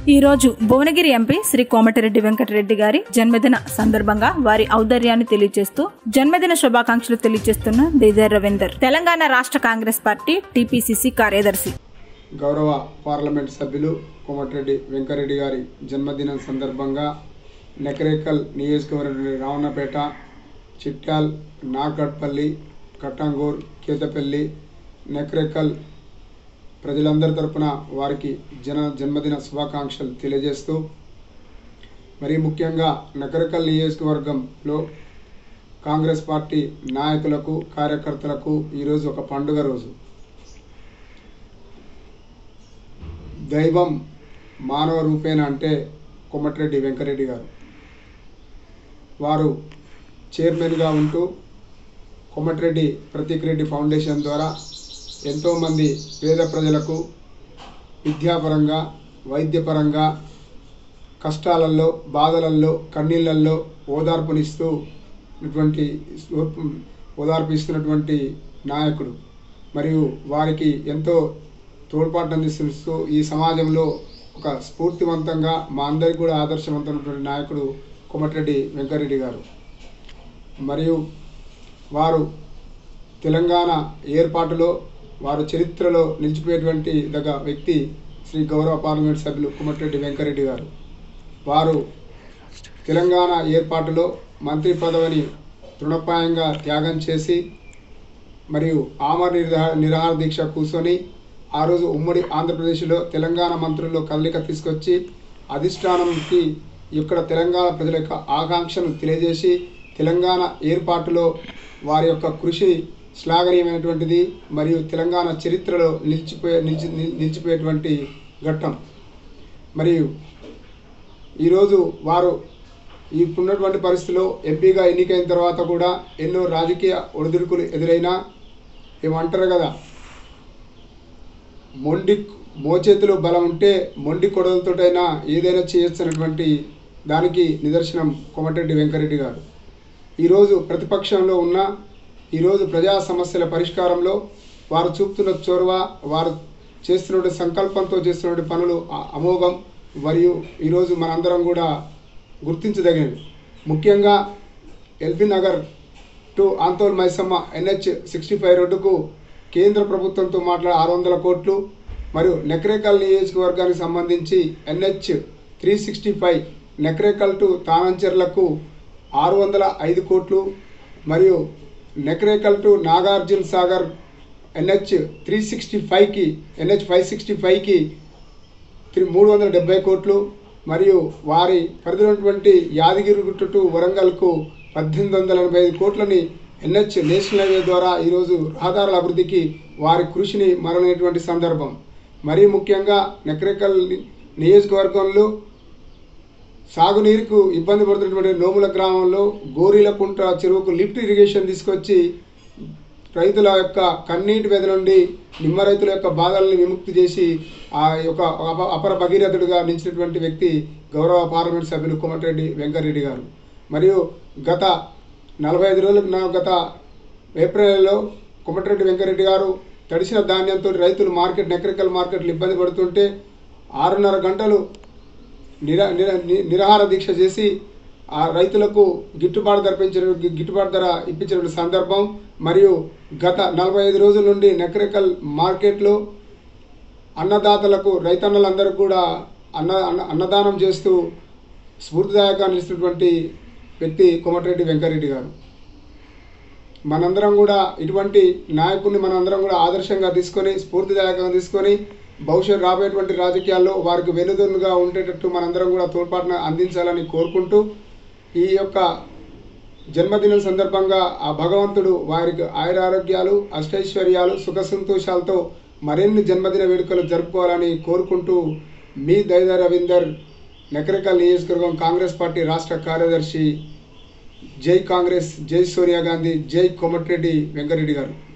ఈరోజు భువనగిరి ఎంపీ శ్రీ కోమటిరెడ్డి వెంకటరెడ్డి గారి జన్మదిన సందర్భంగా వారి ఔదర్యాన్ని తెలియజేస్తూ జన్మదిన శుభాకాంక్షలు తెలియజేస్తున్న దేదర్ రవీందర్ తెలంగాణ రాష్ట్ర కాంగ్రెస్ పార్టీ టీపీసీసీ కార్యదర్శి గౌరవ పార్లమెంట్ సభ్యులు కోమటిరెడ్డి వెంకరెడ్డి గారి జన్మదినం సందర్భంగా నెకరేకల్ నియోజకవర్గం రావణపేట చిట్యాల్ నాగట్పల్లి కట్టంగూర్ కేతపల్లి నెకరేకల్ ప్రజలందరి తరపున వారికి జన జన్మదిన శుభాకాంక్షలు తెలియజేస్తూ మరీ ముఖ్యంగా నకరకల్ నియోజకవర్గంలో కాంగ్రెస్ పార్టీ నాయకులకు కార్యకర్తలకు ఈరోజు ఒక పండుగ రోజు దైవం మానవ రూపేణ అంటే కొమ్మటిరెడ్డి వెంకరెడ్డి గారు వారు చైర్మన్గా ఉంటూ కొమ్మటిరెడ్డి ప్రతీక్ రెడ్డి ఫౌండేషన్ ద్వారా ఎంతోమంది పేద ప్రజలకు విద్యాపరంగా వైద్యపరంగా కష్టాలలో బాధలలో కన్నీళ్ళల్లో ఓదార్పునిస్తూ ఇటువంటి ఓదార్పు ఇస్తున్నటువంటి నాయకుడు మరియు వారికి ఎంతో తోడ్పాటు అందిస్తూ ఈ సమాజంలో ఒక స్ఫూర్తివంతంగా మా అందరికి కూడా ఆదర్శవంతమైనటువంటి నాయకుడు కొమటిరెడ్డి వెంకరెడ్డి గారు మరియు వారు తెలంగాణ ఏర్పాటులో వారు చరిత్రలో నిలిచిపోయేటువంటి దగ్గ వ్యక్తి శ్రీ గౌరవ పార్లమెంట్ సభ్యులు కుమటిరెడ్డి వెంకరెడ్డి గారు వారు తెలంగాణ ఏర్పాటులో మంత్రి పదవిని తృణప్రాయంగా త్యాగం చేసి మరియు ఆమర నిరహార నిరాహార దీక్ష కూర్చొని ఆ రోజు ఉమ్మడి ఆంధ్రప్రదేశ్లో తెలంగాణ మంత్రుల్లో కదలిక తీసుకొచ్చి అధిష్టానంకి ఇక్కడ తెలంగాణ ప్రజల యొక్క ఆకాంక్షను తెలియజేసి తెలంగాణ ఏర్పాటులో వారి యొక్క కృషి శ్లాఘనీయమైనటువంటిది మరియు తెలంగాణ చరిత్రలో నిలిచిపోయే నిలిచి నిలిచిపోయేటువంటి ఘట్టం మరియు ఈరోజు వారు ఇప్పుడున్నటువంటి పరిస్థితిలో ఎంపీగా ఎన్నికైన తర్వాత కూడా ఎన్నో రాజకీయ ఒడిదుడుకులు ఎదురైనా ఏమంటారు కదా మొండి మోచేతిలో బలం ఉంటే మొండి కొడలతోటైనా ఏదైనా చేయొచ్చు అన్నటువంటి దానికి నిదర్శనం కోమటిరెడ్డి వెంకరెడ్డి గారు ఈరోజు ప్రతిపక్షంలో ఉన్న ఈరోజు ప్రజా సమస్యల పరిష్కారంలో వారు చూపుతున్న చొరవ వారు చేస్తున్న సంకల్పంతో చేస్తున్న పనులు అ- అమోఘం మరియు ఈరోజు మనందరం కూడా గుర్తించదగినవి ముఖ్యంగా LB Nagar to Andol Maisamma NH sixty five రోడ్డుకు కేంద్ర ప్రభుత్వంతో మాట్లాడే ఆరు వందల కోట్లు మరియు నెక్రేకల్ నియోజకవర్గానికి సంబంధించి NH three sixty five Nakrekal to తానంచెర్లకు ఆరు వందల ఐదు కోట్లు మరియు Nakrekal to Nagarjuna Sagar NH three sixty ఫైవ్కి ఎన్హెచ్ ఫైవ్ సిక్స్టీ ఫైవ్కి త్రీ మూడు వందల డెబ్బై కోట్లు మరియు వారి పరిధిలోటువంటి యాదగిరిగుట్ట టు వరంగల్కు పద్దెనిమిది వందల ఎనభై ఐదు కోట్లని ఎన్హెచ్ నేషనల్ హైవే ద్వారా ఈరోజు రహదారుల అభివృద్ధికి వారి కృషిని మరలేటువంటి సందర్భం మరీ ముఖ్యంగా నెక్రేకల్ ని- నియోజకవర్గంలో సాగునీరుకు ఇబ్బంది పడుతున్నటువంటి నోముల గ్రామంలో గోరీలకుంట చెరువుకు లిఫ్ట్ ఇరిగేషన్ తీసుకొచ్చి రైతుల యొక్క కన్నీటి వెద నుండి నిమ్మ రైతుల యొక్క బాధల్ని విముక్తి చేసి ఆ యొక్క అప- అపర భగీరథుడిగా నిలిచినటువంటి వ్యక్తి గౌరవ పార్లమెంట్ సభ్యులు కోమటిరెడ్డి వెంకరెడ్డి గారు మరియు గత నలభై ఐదు రోజులకు నా గత ఏప్రిల్లో కోమటిరెడ్డి వెంకరెడ్డి గారు తడిసిన ధాన్యంతో రైతులు మార్కెట్ నెక్రికల్ మార్కెట్లు ఇబ్బంది పడుతుంటే ఆరున్నర గంటలు నిరా నిర ని- నిరాహార దీక్ష చేసి ఆ రైతులకు గిట్టుబాటు ధర పెంచిన గిట్టుబాటు ధర ఇప్పించిన సందర్భం మరియు గత నలభై ఐదు రోజుల నుండి నెక్రికల్ మార్కెట్లో అన్నదాతలకు రైతన్నలందరికీ కూడా అన్న అన్న అన్నదానం చేస్తూ స్ఫూర్తిదాయకంగా నిలిచినటువంటి వ్యక్తి కోమటిరెడ్డి వెంకరెడ్డి గారు మనందరం కూడా ఇటువంటి నాయకుడిని మనందరం కూడా ఆదర్శంగా తీసుకొని స్ఫూర్తిదాయకంగా తీసుకొని భవిష్యత్ రాబోయేటువంటి రాజకీయాల్లో వారికి వెనుదన్నుగా ఉండేటట్టు మనందరం కూడా తోడ్పాటును అందించాలని కోరుకుంటూ ఈ యొక్క జన్మదినం సందర్భంగా ఆ భగవంతుడు వారికి ఆయురారోగ్యాలు అష్టైశ్వర్యాలు సుఖ సంతోషాలతో మరిన్ని జన్మదిన వేడుకలు జరుపుకోవాలని కోరుకుంటూ మీ దైద రవీందర్ నకరికల్ నియోజకవర్గం కాంగ్రెస్ పార్టీ రాష్ట్ర కార్యదర్శి జై కాంగ్రెస్ జై సోనియా గాంధీ జై కోమటిరెడ్డి వెంకరెడ్డి గారు